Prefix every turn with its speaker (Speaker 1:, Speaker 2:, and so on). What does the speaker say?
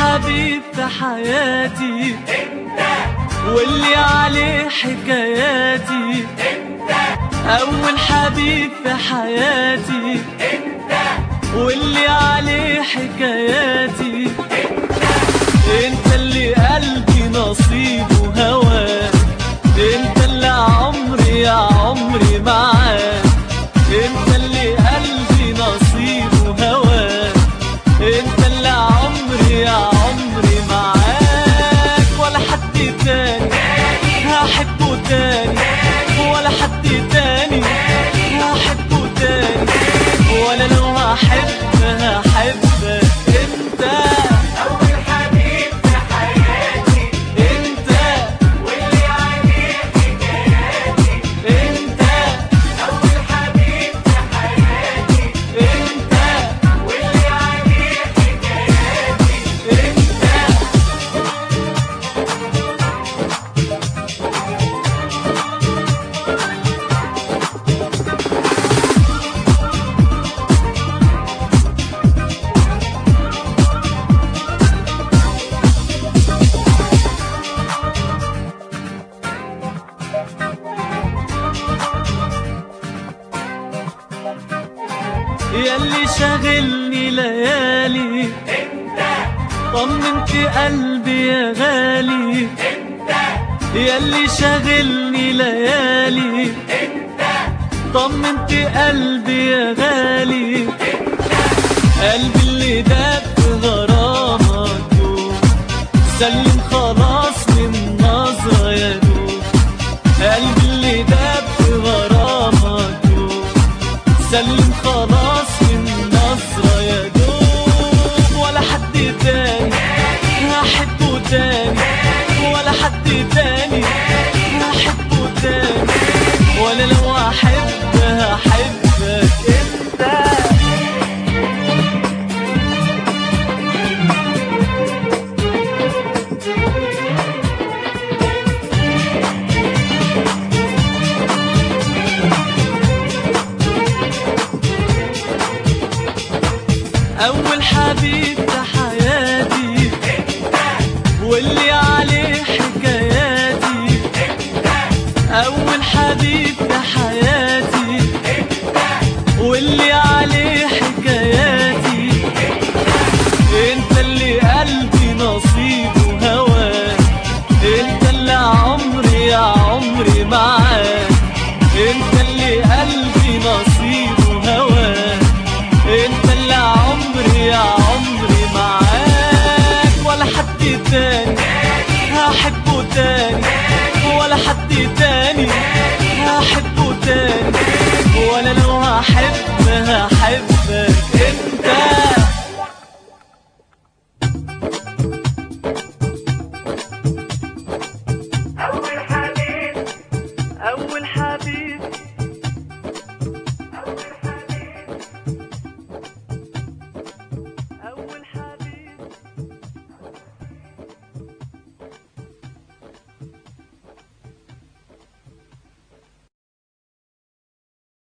Speaker 1: حبيب في حياتي واللي عليه حكاياتي أول حبيب في حياتي واللي عليه حكاياتي انت اللي قلبي نصيبه هواك انت اللي عمري يا عمري معاك انت اللي قلبي نصيبه هواك انت اللي عمري يا عمري معاك ولا حد تاني هحبه تاني ولا حد تاني هحبه تاني ولا لو هحب هحبك انت
Speaker 2: أول حبيب في حياتي
Speaker 1: انت
Speaker 2: واللي عليه حكاياتي
Speaker 1: انت
Speaker 2: أول حبيب في حياتي
Speaker 1: انت
Speaker 2: واللي عليه حكاياتي
Speaker 1: انت ياللي شاغلني ليالي طمنت قلبي يا غالي ياللي شاغلني ليالي طمنت قلبي يا غالي قلبي اللي داب في غرامك دوب سلم خلاص من نظرة يا دوب قلبي اللي داب في غرامك دوب سلم خلاص من نظرة يا دوب ولا حد تاني هحبه تاني ولا حد تاني هحبه تاني ولا لو احب هحبك انت أول حبيب في حياتي واللي عليه حكاياتي أول حبيب في حياتي واللي عليه حكاياتي انت اللي قلبي نصيبه هواك انت اللي عمري يا عمري معاك انت اللي قلبي نصيبه هواك انت اللي عمري يا عمري معاك ولا حد تاني هحبه تاني ولا حد تاني هحبه تاني ولا لو هحب هحبك انت